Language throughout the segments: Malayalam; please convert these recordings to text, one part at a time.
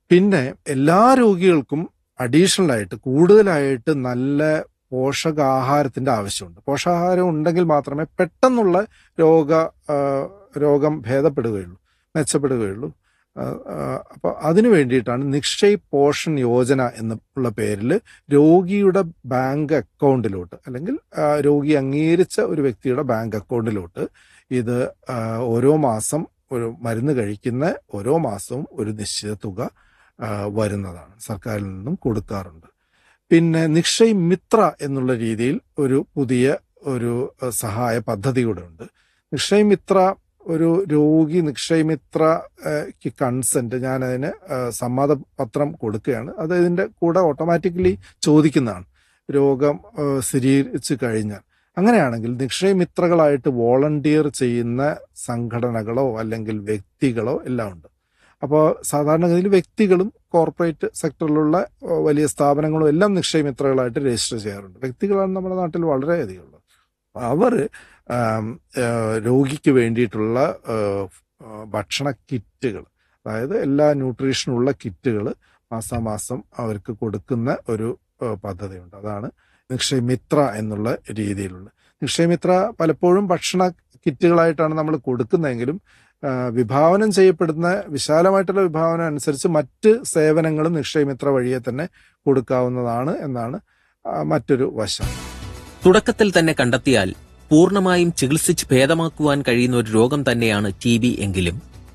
പിന്നെ എല്ലാ രോഗികൾക്കും അഡീഷണൽ ആയിട്ട് കൂടുതലായിട്ട് നല്ല പോഷകാഹാരത്തിന്റെ ആവശ്യമുണ്ട് പോഷകാഹാരം ഉണ്ടെങ്കിൽ മാത്രമേ പെട്ടെന്നുള്ള രോഗ ആ, രോഗം ഭേദപ്പെടുകയുള്ളൂ മെച്ചപ്പെടുകയുള്ളൂ അപ്പോൾ അതിനു വേണ്ടിയിട്ടാണ് നിക്ഷയ് പോഷൺ യോജന എന്നുള്ള പേരിൽ രോഗിയുടെ ബാങ്ക് അക്കൗണ്ടിലോട്ട് അല്ലെങ്കിൽ ആ, രോഗി അംഗീകരിച്ച ഒരു വ്യക്തിയുടെ ബാങ്ക് അക്കൗണ്ടിലോട്ട് ഇത് ആ, ഓരോ മാസം ഒരു മരുന്ന് കഴിക്കുന്ന ഓരോ മാസവും ഒരു നിശ്ചിത തുക ആ, വരുന്നതാണ് സർക്കാരിൽ നിന്നും കൊടുക്കാറുണ്ട് പിന്നെ നിക്ഷയ് മിത്ര എന്നുള്ള രീതിയിൽ ഒരു പുതിയ ഒരു ആ, സഹായ പദ്ധതി കൂടെ ഉണ്ട് നിക്ഷയ് മിത്ര ഒരു രോഗി നിക്ഷയ് മിത്രക്ക് കൺസെന്റ് ഞാൻ അതിന് സമ്മതപത്രം കൊടുക്കുകയാണ് അത് ഇതിന്റെ കൂടെ ഓട്ടോമാറ്റിക്കലി ചോദിക്കുന്നതാണ് രോഗം ആ, സ്ഥിരീകരിച്ചു കഴിഞ്ഞാൽ അങ്ങനെയാണെങ്കിൽ നിക്ഷയ മിത്രകളായിട്ട് വോളണ്ടിയർ ചെയ്യുന്ന സംഘടനകളോ അല്ലെങ്കിൽ വ്യക്തികളോ എല്ലാം ഉണ്ട് അപ്പോൾ സാധാരണഗതിയിൽ വ്യക്തികളും കോർപ്പറേറ്റ് സെക്ടറിലുള്ള ആ, വലിയ സ്ഥാപനങ്ങളും എല്ലാം നിക്ഷയ മിത്രകളായിട്ട് രജിസ്റ്റർ ചെയ്യാറുണ്ട് വ്യക്തികളാണ് നമ്മുടെ നാട്ടിൽ വളരെയധികം ഉള്ളത് അവർ രോഗിക്ക് വേണ്ടിയിട്ടുള്ള ആ, ആ, ഭക്ഷണ കിറ്റുകൾ അതായത് എല്ലാ ന്യൂട്രീഷനുള്ള കിറ്റുകൾ മാസാമാസം അവർക്ക് കൊടുക്കുന്ന ഒരു ആ, പദ്ധതിയുണ്ട് അതാണ് നിക്ഷയമിത്ര എന്നുള്ള രീതിയിലുള്ള നിക്ഷയമിത്ര പലപ്പോഴും ഭക്ഷണ കിറ്റുകളായിട്ടാണ് നമ്മൾ കൊടുക്കുന്നതെങ്കിലും ആ, വിഭാവനം ചെയ്യപ്പെടുന്ന വിശാലമായിട്ടുള്ള വിഭാവനം അനുസരിച്ച് മറ്റ് സേവനങ്ങളും നിക്ഷയമിത്ര വഴിയെ തന്നെ കൊടുക്കാവുന്നതാണ് എന്നാണ് ആ, മറ്റൊരു വശം തുടക്കത്തിൽ തന്നെ കണ്ടെത്തിയാൽ പൂർണ്ണമായും ചികിത്സിച്ച് ഭേദമാക്കുവാൻ കഴിയുന്ന ഒരു രോഗം തന്നെയാണ് ടി ബി എങ്കിലും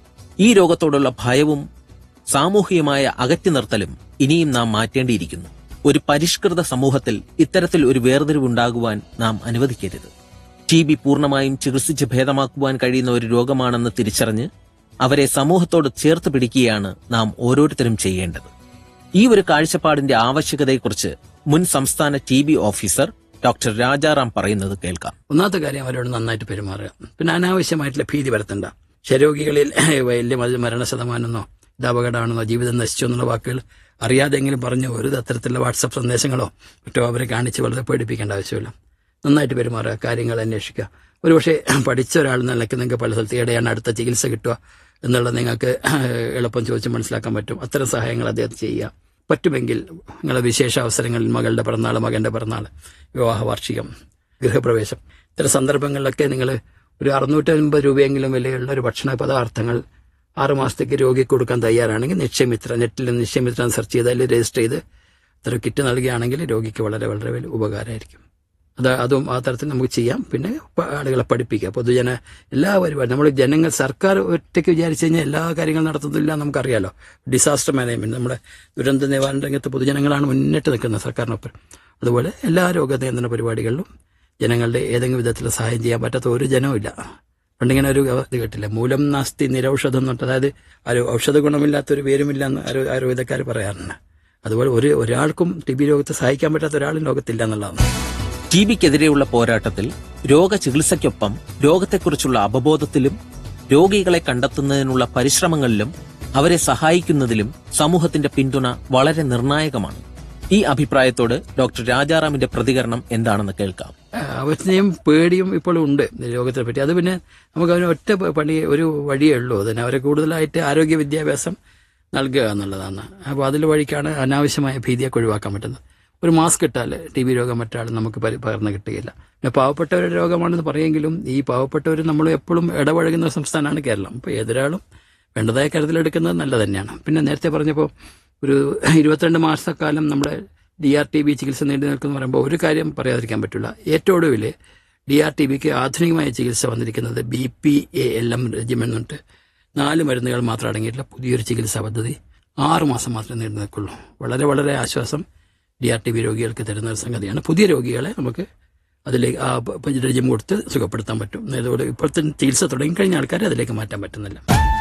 ഈ രോഗത്തോടുള്ള ഭയവും സാമൂഹികമായ അകറ്റി നിർത്തലും ഇനിയും നാം മാറ്റേണ്ടിയിരിക്കുന്നു ഒരു പരിഷ്കൃത സമൂഹത്തിൽ ഇത്തരത്തിൽ ഒരു വേർതിരിവുണ്ടാകുവാൻ നാം അനുവദിക്കരുത് ടി ബി പൂർണ്ണമായും ചികിത്സിച്ച് ഭേദമാക്കുവാൻ കഴിയുന്ന ഒരു രോഗമാണെന്ന് തിരിച്ചറിഞ്ഞ് അവരെ സമൂഹത്തോട് ചേർത്ത് പിടിക്കുകയാണ് നാം ഓരോരുത്തരും ചെയ്യേണ്ടത് ഈ ഒരു കാഴ്ചപ്പാടിന്റെ ആവശ്യകതയെക്കുറിച്ച് മുൻ സംസ്ഥാന T B officer doctor Rajaram പറയുന്നത് കേൾക്കാം ഒന്നാമത്തെ കാര്യം അവരോട് നന്നായിട്ട് പെരുമാറുക പിന്നെ അനാവശ്യമായിട്ടുള്ള ഭീതി വരുത്തണ്ട ക്ഷരോഗികളിൽ വലിയ മ- മരണ ശതമാനമെന്നോ ഇത് അപകടമാണെന്നോ ജീവിതം നശിച്ചു എന്നുള്ള വാക്കുകൾ അറിയാതെങ്കിലും പറഞ്ഞ് ഒരു തരത്തിലുള്ള വാട്സപ്പ് സന്ദേശങ്ങളോ മറ്റോ അവരെ കാണിച്ച് വളരെ പേടിപ്പിക്കേണ്ട ആവശ്യമില്ല നന്നായിട്ട് പെരുമാറുക കാര്യങ്ങൾ അന്വേഷിക്കുക ഒരുപക്ഷെ പഠിച്ച ഒരാൾ നിലയ്ക്ക് നിങ്ങൾക്ക് പല സ്ഥലത്ത് എവിടെയാണ് അടുത്ത ചികിത്സ കിട്ടുക എന്നുള്ളത് നിങ്ങൾക്ക് എളുപ്പം ചോദിച്ച് മനസ്സിലാക്കാൻ പറ്റും അത്തരം സഹായങ്ങൾ അദ്ദേഹം ചെയ്യുക പറ്റുമെങ്കിൽ നിങ്ങളുടെ വിശേഷ അവസരങ്ങളിൽ മകളുടെ പിറന്നാൾ മകന്റെ പിറന്നാൾ വിവാഹ വാർഷികം ഗൃഹപ്രവേശം ഇത്തരം സന്ദർഭങ്ങളിലൊക്കെ നിങ്ങൾ ഒരു അറുന്നൂറ്റൻപത് രൂപയെങ്കിലും വിലയുള്ള ഒരു ഭക്ഷണ പദാർത്ഥങ്ങൾ ആറ് മാസത്തേക്ക് രോഗിക്ക് കൊടുക്കാൻ തയ്യാറാണെങ്കിൽ നിക്ഷയമിത്ര നെറ്റിൽ നിക്ഷയമിത്ര സെർച്ച് ചെയ്ത് അതിൽ രജിസ്റ്റർ ചെയ്ത് ഇത്ര കിറ്റ് നൽകുകയാണെങ്കിൽ രോഗിക്ക് വളരെ വളരെ വലിയ ഉപകാരമായിരിക്കും അത് അതും ആ തരത്തിൽ നമുക്ക് ചെയ്യാം പിന്നെ പ- ആളുകളെ പഠിപ്പിക്കുക പൊതുജന എല്ലാ പരിപാടി നമ്മൾ ജനങ്ങൾ സർക്കാർ ഒറ്റയ്ക്ക് വിചാരിച്ചു കഴിഞ്ഞാൽ എല്ലാ കാര്യങ്ങളും നടത്തുന്നില്ല നമുക്കറിയാലോ ഡിസാസ്റ്റർ മാനേജ്മെന്റ് നമ്മുടെ ദുരന്ത നിവാരണ രംഗത്ത് പൊതുജനങ്ങളാണ് മുന്നിട്ട് നിൽക്കുന്നത് സർക്കാരിനൊപ്പം അതുപോലെ എല്ലാ രോഗനിയന്ത്രണ പരിപാടികളിലും ജനങ്ങളുടെ ഏതെങ്കിലും വിധത്തിൽ സഹായം ചെയ്യാൻ പറ്റാത്ത ഒരു ജനവും ഇല്ല പണ്ടിങ്ങനെ ഒരു ഇത് കേട്ടില്ല മൂലം നാസ്തി നിരൌഷധം എന്നിട്ട് അതായത് ഒരു ഔഷധ ഗുണമില്ലാത്ത ഒരു പേരുമില്ല എന്ന് ആരോ- ആയുർവേദക്കാർ പറയാറുണ്ട് അതുപോലെ ഒരു ഒരാൾക്കും ടി ബി രോഗത്തെ സഹായിക്കാൻ പറ്റാത്ത ഒരാളും ലോകത്തില്ല എന്നുള്ളതാണ് ടി ബിക്കെതിരെയുള്ള പോരാട്ടത്തിൽ രോഗചികിത്സയ്ക്കൊപ്പം രോഗത്തെക്കുറിച്ചുള്ള അവബോധത്തിലും രോഗികളെ കണ്ടെത്തുന്നതിനുള്ള പരിശ്രമങ്ങളിലും അവരെ സഹായിക്കുന്നതിലും സമൂഹത്തിന്റെ പിന്തുണ വളരെ നിർണായകമാണ് ഈ അഭിപ്രായത്തോട് ഡോക്ടർ രാജാറാമിന്റെ പ്രതികരണം എന്താണെന്ന് കേൾക്കാം അവസ്ഥയും പേടിയും ഇപ്പോൾ ഉണ്ട് രോഗത്തെ പറ്റി അത് പിന്നെ നമുക്ക് അവന് ഒറ്റ പ- പണി ഒരു വഴിയേ ഉള്ളൂ അതിന് അവരെ കൂടുതലായിട്ട് ആരോഗ്യ വിദ്യാഭ്യാസം നൽകുക എന്നുള്ളതാണ് അപ്പോൾ അതിൽ വഴിക്കാണ് അനാവശ്യമായ ഭീതിയൊക്കെ ഒഴിവാക്കാൻ പറ്റുന്നത് ഒരു മാസ്ക് ഇട്ടാൽ ടി ബി രോഗം മറ്റാൾ നമുക്ക് പരി- പകർന്ന് കിട്ടുകയില്ല പിന്നെ പാവപ്പെട്ടവരുടെ രോഗമാണെന്ന് പറയെങ്കിലും ഈ പാവപ്പെട്ടവർ നമ്മൾ എപ്പോഴും ഇടപഴകുന്ന ഒരു സംസ്ഥാനമാണ് കേരളം അപ്പോൾ ഏതൊരാളും വേണ്ടതായ കരുതലെടുക്കുന്നത് നല്ലത് തന്നെയാണ് പിന്നെ നേരത്തെ പറഞ്ഞപ്പോൾ ഒരു ഇരുപത്തിരണ്ട് മാസക്കാലം നമ്മുടെ ഡി ആർ ടി ബി ചികിത്സ നീണ്ടു നിൽക്കുന്ന പറയുമ്പോൾ ഒരു കാര്യം പറയാതിരിക്കാൻ പറ്റില്ല ഏറ്റവും ഒടുവിൽ ഡി ആർ ടി ബിക്ക് ആധുനികമായ ചികിത്സ വന്നിരിക്കുന്നത് B P A L M regimen എന്നിട്ട് നാല് മരുന്നുകൾ മാത്രം അടങ്ങിയിട്ടുള്ള പുതിയൊരു ചികിത്സാ പദ്ധതി ആറ് മാസം മാത്രമേ നീണ്ടു നിൽക്കുള്ളൂ വളരെ വളരെ ആശ്വാസം ഡി ആർ ടി ബി രോഗികൾക്ക് തരുന്ന ഒരു സംഗതിയാണ് പുതിയ രോഗികളെ നമുക്ക് അതിലേക്ക് ആ റെജിം കൊടുത്ത് സുഖപ്പെടുത്താൻ പറ്റും അതുപോലെ ഇപ്പോഴത്തെ ചികിത്സ തുടങ്ങിക്കഴിഞ്ഞ ആൾക്കാരെ അതിലേക്ക് മാറ്റാൻ പറ്റുന്നില്ല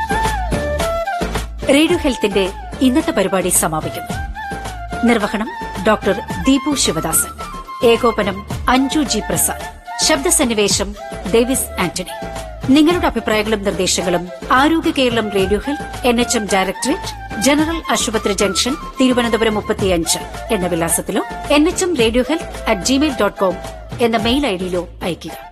റേഡിയോ ഹെൽത്തിന്റെ ഇന്നത്തെ പരിപാടി സമാപിക്കുന്നു നിർവഹണം ഡോക്ടർ ദീപു ശിവദാസൻ ഏകോപനം അഞ്ജു ജി പ്രസാദ് ശബ്ദസന്നിവേശം ഡേവിസ് ആന്റണി നിങ്ങളുടെ അഭിപ്രായങ്ങളും നിർദ്ദേശങ്ങളും Arogya Keralam radio health N H M directorate general ആശുപത്രി ജംഗ്ഷൻ തിരുവനന്തപുരം മുപ്പത്തിയഞ്ച് എന്ന വിലാസത്തിലോ N H M radio health at Gmail dot com എന്ന മെയിൽ ഐഡിയിലോ അയയ്ക്കുക